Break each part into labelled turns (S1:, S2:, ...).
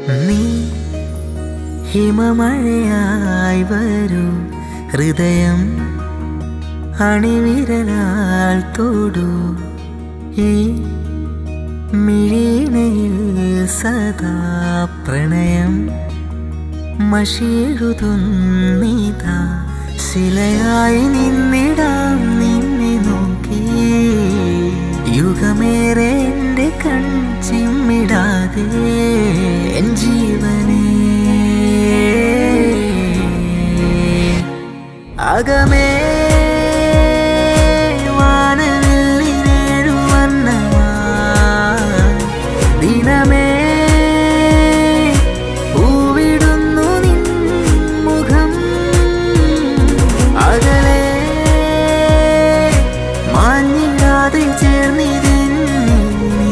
S1: നീ ഹിമമഴയായി വരൂ ഹൃദയം അണിവിരലാൽ തൊടൂ ഈ മിഴീണയിൽ സദാ പ്രണയം മഷിയെഴുതുന്നീതാ ശിലയായി നിന്നിടാം നിന്നെ നോക്കി യുഗമേറെ എൻ്റെ കൺ ചിമ്മിടാതെ എൻ ജീവനേ അകമേ വാനവില്ലിനേഴു വർണ്ണമായി ദിനമേ പൂവിടുന്നു നിൻ മുഖം അകലെ മാഞ്ഞിടാതെ ചേർന്നിതെന്നീ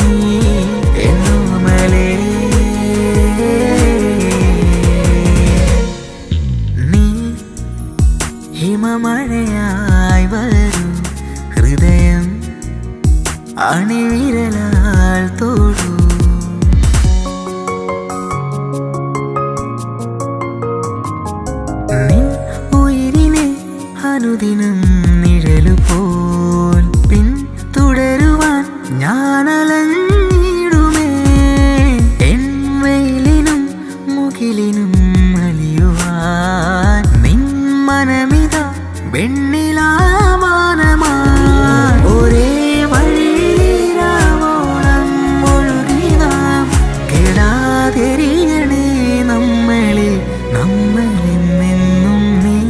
S1: എന്നോമലേ നീ ഹിമമഴയായി വരൂ ഹൃദയം അണിവിരലാൽ തൊടൂ നിൻ ഉയിരിനെ അനുദിനം നിഴലു പോൽ പിൻ തുടരുവാൻ ഞാനലഞ്ഞിടുമേ എൻ വെയിലിനും മുകിലിനും അലിയുവാൻ നിൻ മനമിത വെണ്ണിലാവാനമായി ഒരേ വഴിയിലാവോളം ഒഴുകി നാം കെടാതെരിയണേ നമ്മളിൽ നമ്മളിൽ നിന്നും നീ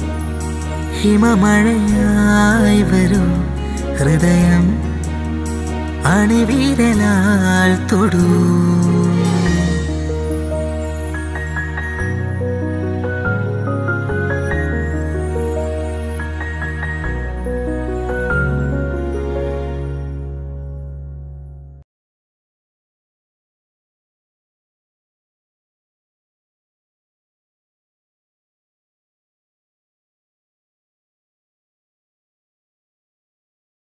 S1: ഹിമമഴയായി വരൂ ഹൃദയം അണിവിരലാൽ തൊടൂ